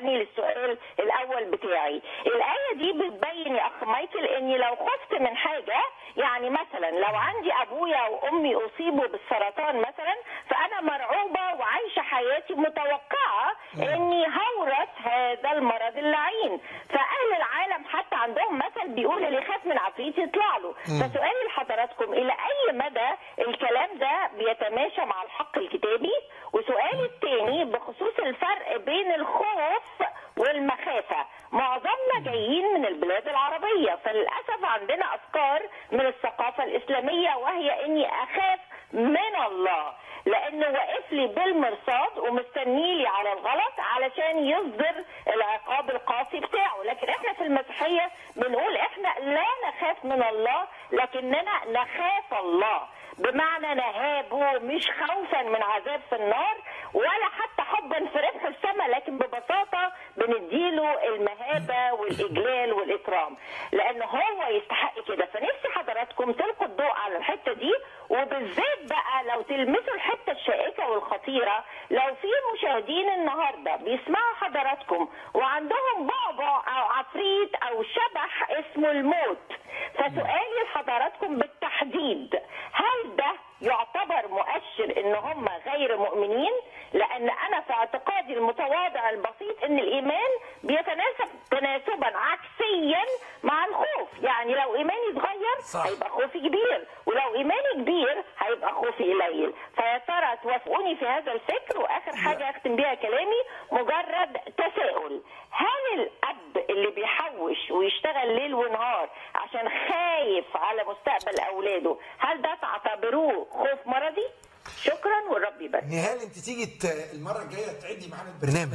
تسالني للسؤال الاول بتاعي الايه دي بتبين يا اخ مايكل اني لو خفت من حاجه يعني مثلا لو عندي ابويا وامي اصيبوا بالسرطان مثلا فانا مرعوبه وعايشه حياتي متوقعه اني هورث هذا المرض اللعين فاهل العالم حتى عندهم مثل بيقول اللي يخاف من عفريت يطلع له فسؤالي لحضراتكم الى اي مدى الكلام ده بيتماشى مع الحق الكتابي وسؤالي الثاني بخصوص الفرق بين الخوف والمخافة معظمنا جايين من البلاد العربية فللأسف عندنا أفكار من الثقافة الإسلامية وهي إني أخاف من الله لأنه واقف لي بالمرصاد ومستني لي على الغلط علشان يصدر العقاب القاسي بتاعه لكن احنا في المسيحية بنقول احنا لا نخاف من الله لكننا نخاف الله بمعنى نهابه مش خوفا من عذاب في النار ولا حتى حبا في ربح السماء لكن ببساطه بنديله المهابه والاجلال والاكرام لان هو يستحق كده فنفسي حضراتكم تلقوا الضوء على الحته دي وبالذات بقى لو تلمسوا الحته الشائكه والخطيره لو في مشاهدين النهارده بيسمعوا حضراتكم وعندهم بعبع او عفريت او شبح اسمه الموت فسؤالي لحضراتكم بالتحديد هل ده يعتبر مؤشر ان هم غير مؤمنين لان انا في اعتقادي المتواضع البسيط ان الايمان بيتناسب تناسبا عكسيا مع الخوف يعني لو ايماني صغير صح. هيبقى خوفي كبير ولو ايماني كبير هيبقى خوفي قليل فيا ترى توافقوني في هذا الفكر واخر حاجه اختم بيها كلامي مجرد تساؤل هل الاب اللي بيحوش ويشتغل ليل ونهار عشان خايف على مستقبل اولاده هل ده تعتبروه خوف مرضي شكرا والرب يبارك نهال انت تيجي ت- المره الجايه تعدي معانا البرنامج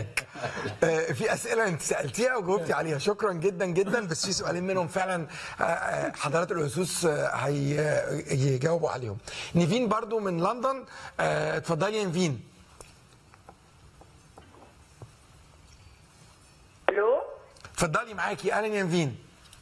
آه، في اسئله انت سالتيها وجاوبتي عليها شكرا جدا جدا بس في سؤالين منهم فعلا آه، آه، حضرات الاسوس آه، هيجاوبوا عليهم نيفين برضو من لندن آه، اتفضلي يا نيفين الو اتفضلي معاكي اهلا يا نيفين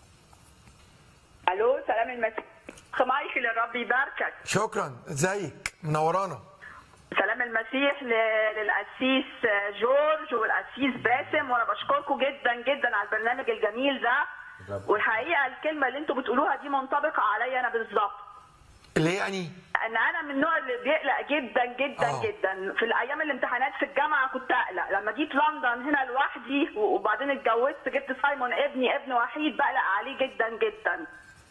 الو سلام المسيح اخ مايكل الرب يباركك شكرا ازيك منورانا سلام المسيح ل- للقسيس جورج والقسيس باسم وانا بشكركم جدا جدا على البرنامج الجميل ده والحقيقه الكلمه اللي انتوا بتقولوها دي منطبقه عليا انا بالظبط اللي هي يعني ان انا من النوع اللي بيقلق جدا جدا آه. جدا في الايام الامتحانات في الجامعه كنت اقلق لما جيت لندن هنا لوحدي وبعدين اتجوزت جبت سايمون ابني ابن وحيد بقلق عليه جدا جدا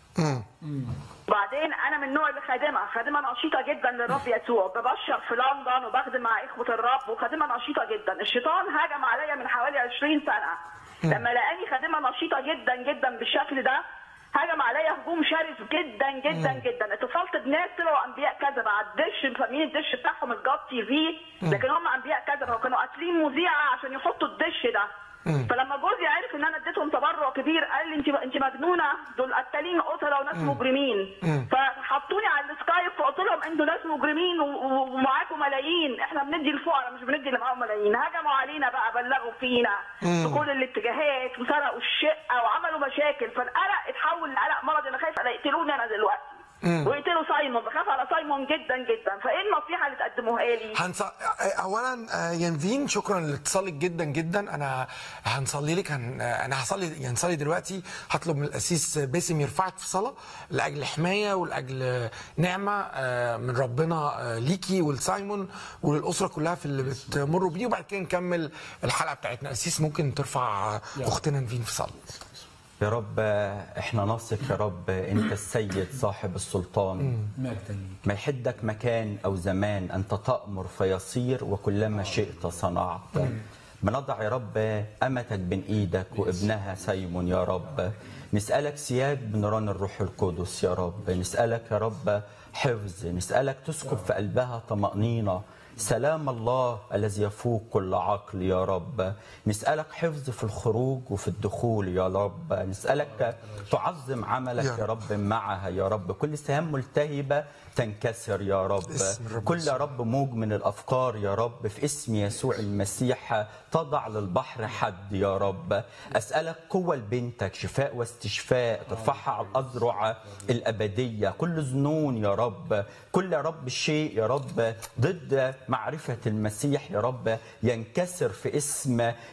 بعدين انا من النوع اللي خادمه خادمه نشيطه جدا للرب يسوع ببشر في لندن وبخدم مع اخوه الرب وخادمه نشيطه جدا الشيطان هجم عليا من حوالي 20 سنه لما لقاني خادمه نشيطه جدا جدا بالشكل ده هجم عليا هجوم شرس جدا جدا جدا اتصلت بناس طلعوا انبياء كذبه على الدش مسمين الدش بتاعهم الجاد تي في لكن هم انبياء كذبه وكانوا قاتلين مذيعه عشان يحطوا الدش ده فلما جوزي عرف ان انا اديتهم تبرع كبير قال لي انت انت مجنونه دول قتالين اسره وناس مجرمين فحطوني على السكايب فقلت لهم انتوا ناس مجرمين و- و- ومعاكم ملايين احنا بندي الفقراء مش بندي اللي معاهم ملايين هجموا علينا بقى بلغوا فينا في كل الاتجاهات وسرقوا الشقه وعملوا مشاكل فالقلق اتحول لقلق مرضي انا خايف يقتلوني انا دلوقتي ويقتلوا سايمون بخاف على سايمون جدا جدا فايه النصيحه اللي تقدموها لي؟ هنص... اولا آه، ينفين شكرا لاتصالك جدا جدا انا هنصلي لك هن... آه، انا هصلي هنصلي دلوقتي هطلب من القسيس باسم يرفعك في صلاه لاجل حمايه ولاجل نعمه آه، من ربنا آه، ليكي ولسايمون وللاسره كلها في اللي بتمروا بيه وبعد كده نكمل الحلقه بتاعتنا قسيس ممكن ترفع آه، اختنا نفين في صلاه يا رب احنا نثق يا رب انت السيد صاحب السلطان مجدا ليك ما يحدك مكان او زمان انت تامر فيصير وكلما شئت صنعت بنضع يا رب امتك بين ايدك وابنها سيمون يا رب نسالك سياد بنيران الروح القدس يا رب نسالك يا رب حفظ نسالك تسكب في قلبها طمانينه سلام الله الذي يفوق كل عقل يا رب نسألك حفظ في الخروج وفي الدخول يا رب نسألك تعظم عملك يا يا رب معها يا رب كل سهام ملتهبة تنكسر يا رب باسم الرب كل يسوع. يا رب موج من الأفكار يا رب في اسم يسوع المسيح تضع للبحر حد يا رب أسألك قوة لبنتك شفاء واستشفاء ترفعها على الأذرع الأبدية كل ظنون يا رب كل يا رب شيء يا رب ضد معرفة المسيح يا رب ينكسر في اسم